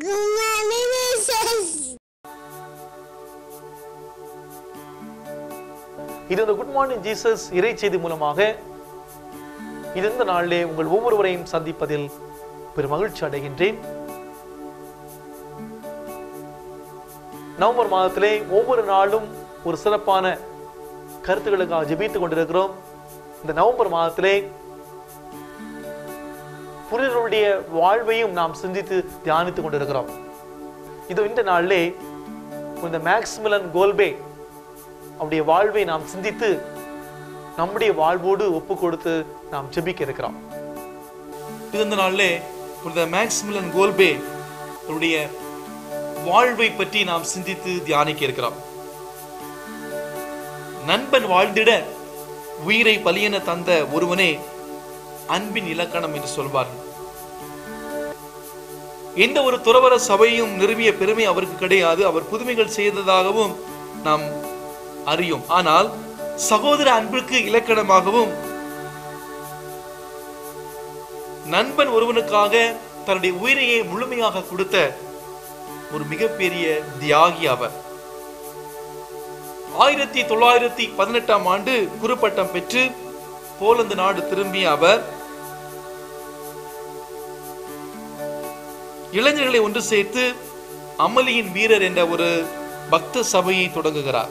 Mommy misses. இது இந்த good morning Jesus இறை செய்தி மூலமாக இது இந்த நாளிலே உங்கள் ஒவ்வொருவரையும் சந்திப்பதில் பெரும் மகிழ்ச்சி அடைகின்றேன் நவம்பர் மாதத்திலே ஒவ்வொரு நாளும் ஒரு சிறப்பான கருத்துக்களுக்காக ஜெபித்துக் கொண்டிருக்கிறோம் இந்த நவம்பர் மாதத்திலே புனிதருடைய வாழ்வையும் நாம் சிந்தித்து தியானித்துக் கொண்டிருக்கிறோம் இது இந்த நாளிலே இந்த மேக்ஸ்மிலன் கோல்பே அவருடைய வாழ்வை நாம் சிந்தித்து நம்முடைய வாழ்வோடு ஒப்பு கொடுத்து நாம் ஜெபிக்க இருக்கிறோம் இது இந்த நாளிலே புனித மேக்ஸ்மிலன் கோல்பே அவருடைய வாழ்வை பற்றி நாம் சிந்தித்து தியானிக்க இருக்கிறோம் நண்பன் வாழ்ந்திட உயிரை பலியென தந்த ஒருவனே அன்பின் இலக்கணம் என்று சொல்வார்கள் எந்த ஒரு துறவர சபையும் நிறுவிய பெருமை அவருக்கு கிடையாது அவர் புதுமைகள் செய்ததாகவும் நாம் அறியும் ஆனால் சகோதர அன்பிற்கு இலக்கணமாகவும் நண்பன் ஒருவனுக்காக தன்னுடைய உயிரையே முழுமையாக கொடுத்த ஒரு மிகப்பெரிய தியாகி அவர் ஆயிரத்தி தொள்ளாயிரத்தி பதினெட்டாம் ஆண்டு குறுப்பட்டம் பெற்று போலந்து நாடு திரும்பிய அவர் இளைஞர்களை ஒன்று சேர்த்து அமளியின் வீரர் என்ற ஒரு பக்த சபையை தொடங்குகிறார்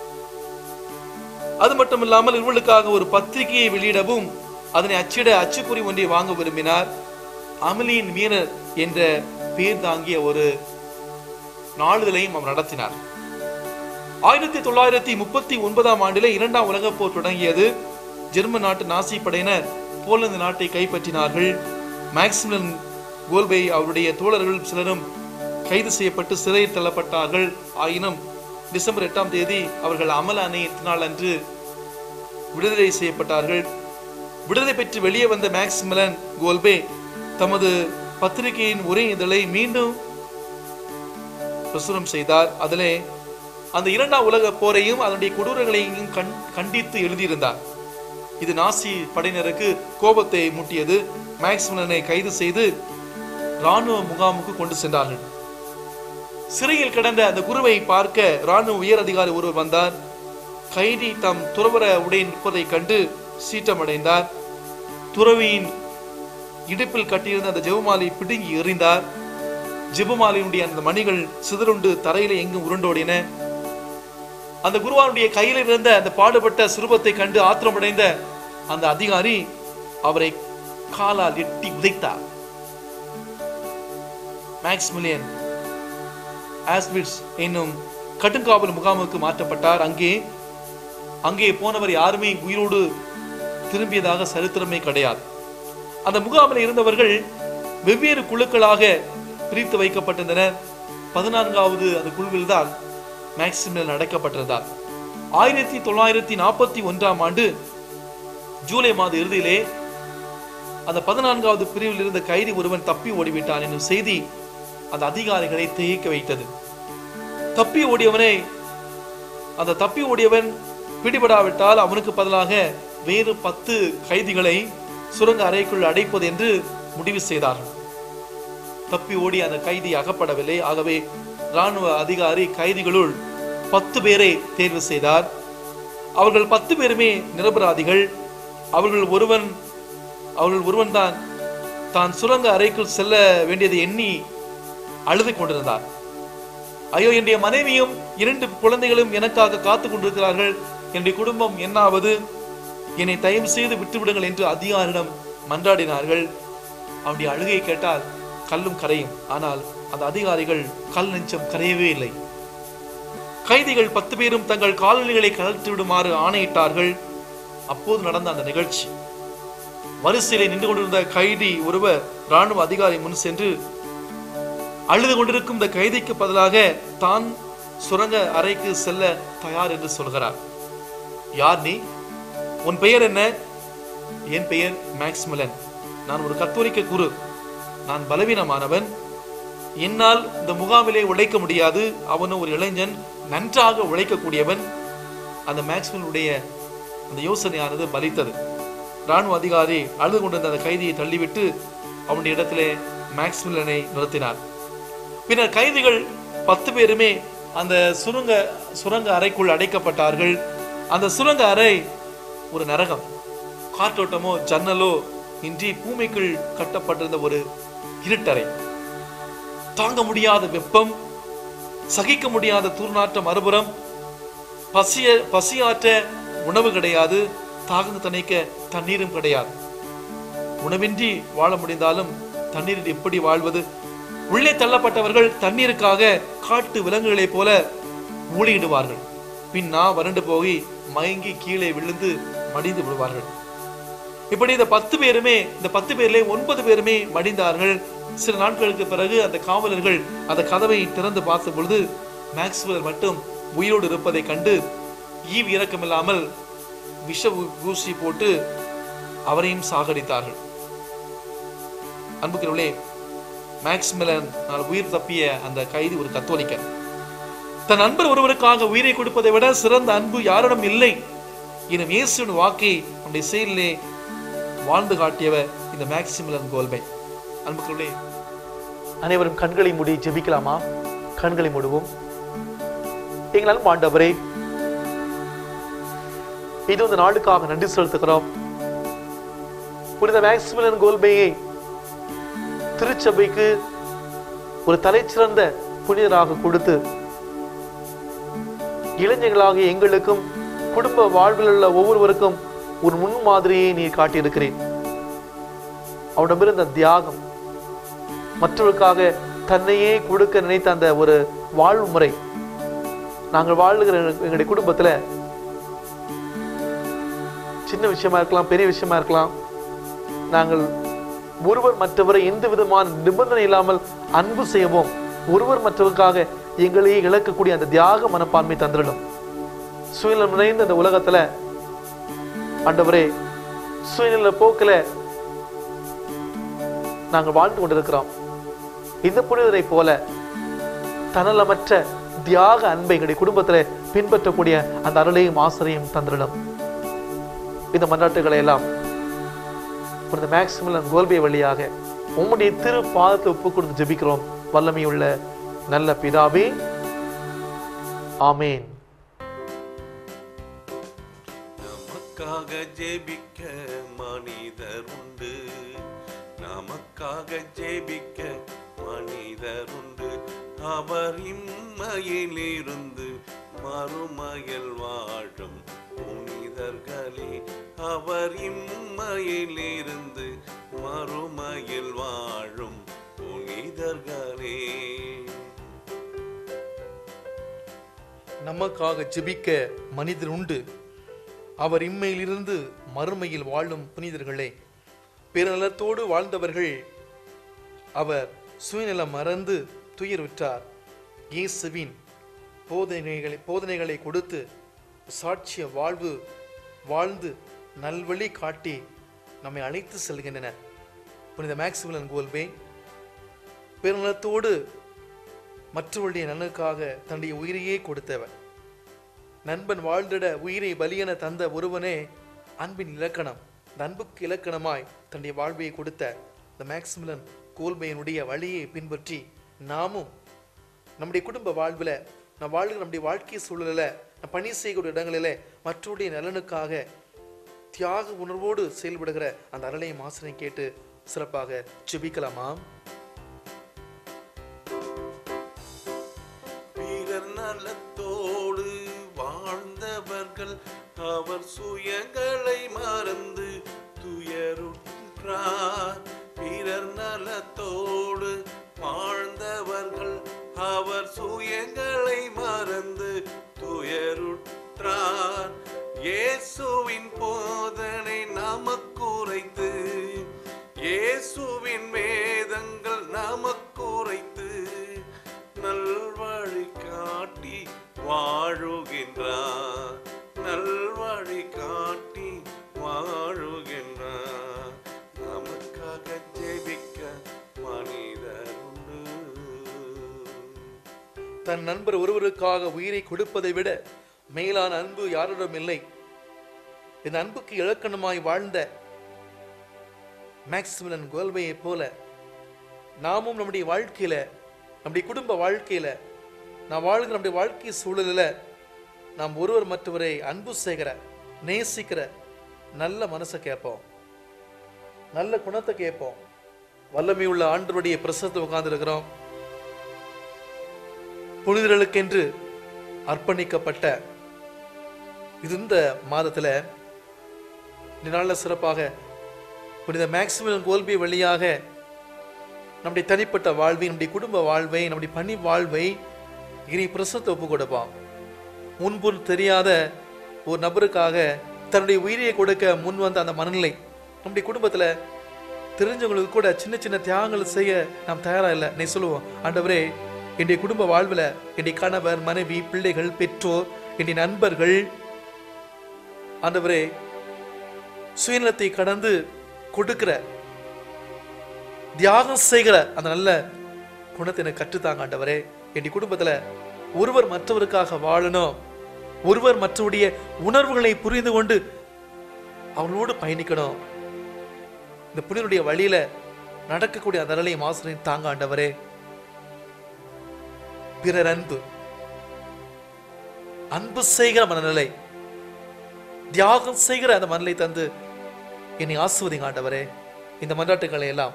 அது மட்டுமில்லாமல் இவர்களுக்காக ஒரு பத்திரிகையை வெளியிடவும் அதனை அச்சிட அச்சுக்குறி ஒன்றை வாங்க விரும்பினார் அமளியின் வீரர் என்ற பேர் தாங்கிய ஒரு நாளிதழையும் அவர் நடத்தினார் ஆயிரத்தி தொள்ளாயிரத்தி முப்பத்தி ஒன்பதாம் ஆண்டிலே இரண்டாம் உலகப் போர் தொடங்கியது ஜெர்மன் நாட்டு நாசி படையினர் போலந்து நாட்டை கைப்பற்றினார்கள் மேக்சிமன் கோல்பை அவருடைய தோழர்கள் சிலரும் கைது செய்யப்பட்டு சிறையில் தள்ளப்பட்டார்கள் ஆயினும் டிசம்பர் எட்டாம் தேதி அவர்கள் அமல அணையினால் அன்று விடுதலை செய்யப்பட்டார்கள் விடுதலை பெற்று வெளியே வந்த மேக்சிமலன் கோல்பே தமது பத்திரிகையின் ஒரே இதழை மீண்டும் பிரசுரம் செய்தார் அதிலே அந்த இரண்டாம் உலக போரையும் அதனுடைய கொடூரங்களையும் கண் கண்டித்து எழுதியிருந்தார் இது நாசி படையினருக்கு கோபத்தை மூட்டியது மேக்சிமலனை கைது செய்து ராணுவ முகாமுக்கு கொண்டு சென்றார்கள் சிறையில் கிடந்த அந்த குருவை பார்க்க ராணுவ உயர் அதிகாரி ஒருவர் வந்தார் கைதி தம் துறவர உடை நிற்பதை கண்டு சீற்றமடைந்தார் துறவியின் இடுப்பில் கட்டியிருந்த அந்த ஜெபமாலை பிடுங்கி எறிந்தார் ஜெபமாலையினுடைய அந்த மணிகள் சிதறுண்டு தரையில எங்கும் உருண்டோடின அந்த குருவானுடைய கையில் இருந்த அந்த பாடுபட்ட சிறுபத்தை கண்டு ஆத்திரமடைந்த அந்த அதிகாரி அவரை காலால் எட்டி உதைத்தார் மேக்ஸ்மிலியன் ஆஸ்விட்ஸ் என்னும் கட்டுங்காவல் முகாமுக்கு மாற்றப்பட்டார் அங்கே அங்கே போனவர் யாருமே உயிரோடு திரும்பியதாக சரித்திரமே கிடையாது அந்த முகாமில் இருந்தவர்கள் வெவ்வேறு குழுக்களாக பிரித்து வைக்கப்பட்டிருந்தனர் பதினான்காவது அந்த குழுவில் தான் மேக்சிமில் அடைக்கப்பட்டிருந்தார் ஆயிரத்தி தொள்ளாயிரத்தி நாற்பத்தி ஒன்றாம் ஆண்டு ஜூலை மாத இறுதியிலே அந்த பதினான்காவது பிரிவில் இருந்த கைதி ஒருவன் தப்பி ஓடிவிட்டான் என்னும் செய்தி அந்த அதிகாரிகளை திகைக்க வைத்தது தப்பி ஓடியவனை அந்த தப்பி ஓடியவன் பிடிபடாவிட்டால் அவனுக்கு பதிலாக வேறு பத்து கைதிகளை சுரங்க அறைக்குள் அடைப்பது என்று முடிவு செய்தார்கள் தப்பி ஓடி அந்த கைதி அகப்படவில்லை ஆகவே ராணுவ அதிகாரி கைதிகளுள் பத்து பேரை தேர்வு செய்தார் அவர்கள் பத்து பேருமே நிரபராதிகள் அவர்கள் ஒருவன் அவர்கள் ஒருவன் தான் தான் சுரங்க அறைக்குள் செல்ல வேண்டியதை எண்ணி அழுது கொண்டிருந்தார் ஐயோ என்னுடைய மனைவியும் இரண்டு குழந்தைகளும் எனக்காக காத்து கொண்டிருக்கிறார்கள் என்னுடைய குடும்பம் என்னாவது என்னை தயவு செய்து விட்டுவிடுங்கள் என்று அதிகாரிடம் மன்றாடினார்கள் அவனுடைய அழுகையை கேட்டால் கல்லும் கரையும் ஆனால் அந்த அதிகாரிகள் கல் நெஞ்சம் கரையவே இல்லை கைதிகள் பத்து பேரும் தங்கள் காலணிகளை கலற்றி விடுமாறு ஆணையிட்டார்கள் அப்போது நடந்த அந்த நிகழ்ச்சி வரிசையிலே நின்று கொண்டிருந்த கைதி ஒருவர் ராணுவ அதிகாரி முன் சென்று அழுது கொண்டிருக்கும் இந்த கைதிக்கு பதிலாக தான் சுரங்க அறைக்கு செல்ல தயார் என்று சொல்கிறார் யார் நீ உன் பெயர் என்ன என் பெயர் மேக்ஸ்மிலன் நான் ஒரு கத்தோலிக்க குரு நான் பலவீனமானவன் என்னால் இந்த முகாமிலே உழைக்க முடியாது அவனும் ஒரு இளைஞன் நன்றாக உழைக்கக்கூடியவன் அந்த மேக்ஸ்மிலனுடைய அந்த யோசனையானது பலித்தது ராணுவ அதிகாரி அழுது கொண்டிருந்த அந்த கைதியை தள்ளிவிட்டு அவனுடைய இடத்திலே மேக்ஸ்மில்லனை நிறுத்தினார் பின்னர் கைதிகள் பத்து பேருமே அந்த சுரங்க சுரங்க அறைக்குள் அடைக்கப்பட்டார்கள் அந்த சுரங்க அறை ஒரு நரகம் காற்றோட்டமோ ஜன்னலோ இன்றி பூமிக்குள் கட்டப்பட்டிருந்த ஒரு இருட்டறை தாங்க முடியாத வெப்பம் சகிக்க முடியாத துர்நாற்ற மறுபுறம் பசிய பசியாற்ற உணவு கிடையாது தாகந்து தணிக்க தண்ணீரும் கிடையாது உணவின்றி வாழ முடிந்தாலும் தண்ணீரில் எப்படி வாழ்வது உள்ளே தள்ளப்பட்டவர்கள் தண்ணீருக்காக காட்டு விலங்குகளைப் போல ஊழியிடுவார்கள் பின் நான் வறண்டு போய் மயங்கி கீழே விழுந்து மடிந்து விடுவார்கள் இப்படி இந்த பத்து பேருமே இந்த பத்து பேர்ல ஒன்பது பேருமே மடிந்தார்கள் சில நாட்களுக்கு பிறகு அந்த காவலர்கள் அந்த கதவை திறந்து பார்த்த பொழுது மேக்ஸ்வெல் மட்டும் உயிரோடு இருப்பதை கண்டு ஈவ் இறக்கமில்லாமல் விஷ ஊ- ஊசி போட்டு அவரையும் சாகடித்தார்கள் அன்புக்கிறவர்களே மேக்ஸ்மிலன் உயிர் தப்பிய அந்த கைதி ஒரு கத்தோலிக்கன் தன் நண்பர் ஒருவருக்காக உயிரை கொடுப்பதை விட சிறந்த அன்பு யாரிடம் இல்லை எனும் இயேசுவின் வாக்கை நம்முடைய செயலிலே வாழ்ந்து காட்டியவர் இந்த மேக்சிமிலன் கோல்பை அன்புக்குள்ளே அனைவரும் கண்களை மூடி ஜெபிக்கலாமா கண்களை மூடுவோம் எங்களால் ஆண்டவரே இது இந்த நாளுக்காக நன்றி செலுத்துகிறோம் புனித மேக்சிமிலன் கோல்பையை திருச்சபைக்கு ஒரு தலைச்சிறந்த புனிதராக கொடுத்து இளைஞர்களாகிய எங்களுக்கும் குடும்ப வாழ்வில் உள்ள ஒவ்வொருவருக்கும் ஒரு முன்மாதிரியை நீ காட்டியிருக்கிறேன் அவனிடமிருந்த தியாகம் மற்றவருக்காக தன்னையே கொடுக்க நினைத்த அந்த ஒரு வாழ்வு முறை நாங்கள் வாழுகிற எங்களுடைய குடும்பத்துல சின்ன விஷயமா இருக்கலாம் பெரிய விஷயமா இருக்கலாம் நாங்கள் ஒருவர் மற்றவரை எந்த விதமான நிபந்தனை இல்லாமல் அன்பு செய்வோம் ஒருவர் மற்றவருக்காக எங்களையே இழக்கக்கூடிய அந்த தியாக மனப்பான்மை தந்திரிடும் சுயநலம் நிறைந்த இந்த உலகத்துல ஆண்டவரே சுயநல போக்குல நாங்கள் வாழ்ந்து கொண்டிருக்கிறோம் இந்த புனிதரை போல தன்னலமற்ற தியாக அன்பை எங்களுடைய குடும்பத்துல பின்பற்றக்கூடிய அந்த அருளையும் ஆசிரியம் தந்திரிடும் இந்த மன்றாட்டுகளை எல்லாம் புனித மேக்சிமிலன் கோல்பே வழியாக உம்முடைய திரு பாதத்தை ஒப்பு கொடுத்து ஜெபிக்கிறோம் வல்லமையுள்ள நல்ல பிதாவே ஆமேன் நமக்காக ஜெபிக்க மனிதர் உண்டு நமக்காக ஜெபிக்க மனிதர் உண்டு அவர் இம்மையிலிருந்து மறுமையில் வாழும் புனிதர்களே அவர் இம்மையிலிருந்து மறுமையில் வாழும் புனிதர்களே நமக்காக ஜெபிக்க மனிதர் உண்டு அவர் இம்மையிலிருந்து மறுமையில் வாழும் புனிதர்களே பிறநலத்தோடு வாழ்ந்தவர்கள் அவர் சுயநலம் மறந்து துயருற்றார் இயேசுவின் போதனைகளை போதனைகளை கொடுத்து சாட்சிய வாழ்வு வாழ்ந்து நல்வழி காட்டி நம்மை அழைத்து செல்கின்றனர் புனித மேக்சிமிலன் கோல்பே பிறநலத்தோடு மற்றவருடைய நலனுக்காக தன்னுடைய உயிரையே கொடுத்தவர் நண்பன் வாழ்ந்திட உயிரை பலியென தந்த ஒருவனே அன்பின் இலக்கணம் இந்த அன்புக்கு இலக்கணமாய் தன்னுடைய வாழ்வையை கொடுத்த இந்த மேக்சிமிலன் கோல்பையனுடைய வழியை பின்பற்றி நாமும் நம்முடைய குடும்ப வாழ்வில் நான் வாழ்கிற நம்முடைய வாழ்க்கை சூழலில் நான் பணி செய்கிற இடங்களில் மற்றவருடைய நலனுக்காக தியாக உணர்வோடு செயல்படுகிற அந்த அருளையும் ஆசிரியம் கேட்டு சிறப்பாக ஜெபிக்கலாமா பிறர் நலத்தோடு வாழ்ந்தவர்கள் அவர் சுயங்களை மறந்து துயருற்றார் பிறர் நலத்தோடு வாழ்ந்தவர்கள் அவர் சுயங்களை மறந்து துயருற்றார் இயேசுவின் போதனை நமக்குரைத்து இயேசுவின் வேதங்கள் நமக்குரைத்து நல்வழி காட்டி வாழுகின்றார் நல்வழி காட்டி வாழுகின்றார் நமக்காக ஜெபிக்க மனிதர் உண்டு தன் நண்பர் ஒருவருக்காக உயிரை கொடுப்பதை விட மேலான அன்பு யாரிடம் இல்லை இந்த அன்புக்கு இலக்கணமாய் வாழ்ந்த மேக்சிமிலன் கோல்வையைப் போல நாமும் நம்முடைய வாழ்க்கையில நம்முடைய குடும்ப வாழ்க்கையில நாம் வாழ்கிற நம்முடைய வாழ்க்கை சூழலில் நாம் ஒருவர் மற்றவரை அன்பு செய்கிற நேசிக்கிற நல்ல மனசை கேட்போம் நல்ல குணத்தை கேட்போம் வல்லமை உள்ள ஆண்டருடைய பிரசத்தை உட்கார்ந்து இருக்கிறோம் புனிதர்களுக்கென்று அர்ப்பணிக்கப்பட்ட இது இந்த மாதத்துல இந்த நாளில் சிறப்பாக புனித மேக்சிமம் கோல்பி வழியாக நம்முடைய தனிப்பட்ட வாழ்வை நம்முடைய குடும்ப வாழ்வை நம்முடைய பணி வாழ்வை இனி பிரசத்தை ஒப்பு கொடுப்பான் முன்பு தெரியாத ஒரு நபருக்காக தன்னுடைய உயிரியை கொடுக்க முன் வந்த அந்த மனநிலை நம்முடைய குடும்பத்துல தெரிஞ்சவங்களுக்கு கூட சின்ன சின்ன தியாகங்கள் செய்ய நாம் தயாரா இல்லை நீ சொல்லுவோம் ஆண்டவரே என்னுடைய குடும்ப வாழ்வில் என்னுடைய கணவர் மனைவி பிள்ளைகள் பெற்றோர் என்னுடைய நண்பர்கள் ஆண்டவரே சுயநலத்தை கடந்து கொடுக்கிற தியாகம் செய்கிற அந்த நல்ல குணத்தை எனக்கு கற்றுத்தாங்க ஆண்டவரே என்னுடைய குடும்பத்துல ஒருவர் மற்றவருக்காக வாழணும் ஒருவர் மற்றவருடைய உணர்வுகளை புரிந்து கொண்டு அவர்களோடு பயணிக்கணும் இந்த புனிதனுடைய வழியில நடக்கக்கூடிய அந்த நிலையை ஆசிரியம் தாங்க ஆண்டவரே பிறர் அன்பு அன்பு செய்கிற மனநிலை தியாகம் செய்கிற அந்த மனநிலை தந்து என்னை ஆசுவதிங்க ஆண்டவரே இந்த மன்றாட்டுகளை எல்லாம்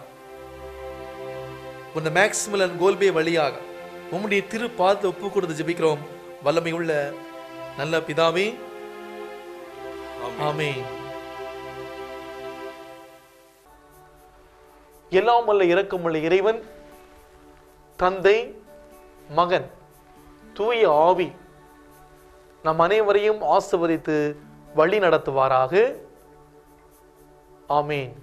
இந்த மேக்சிமலன் கோல்பே வழியாக உம்முடைய திரு பாதத்தை ஒப்பு கொடுத்து ஜெபிக்கிறோம் வல்லமை உள்ள நல்ல பிதாவே ஆமென் எல்லாம் வல்ல இரக்கமுள்ள இறைவன் தந்தை மகன் தூய ஆவி நம் அனைவரையும் ஆசிர்வதித்து வழி நடத்துவாராக ஆமேன்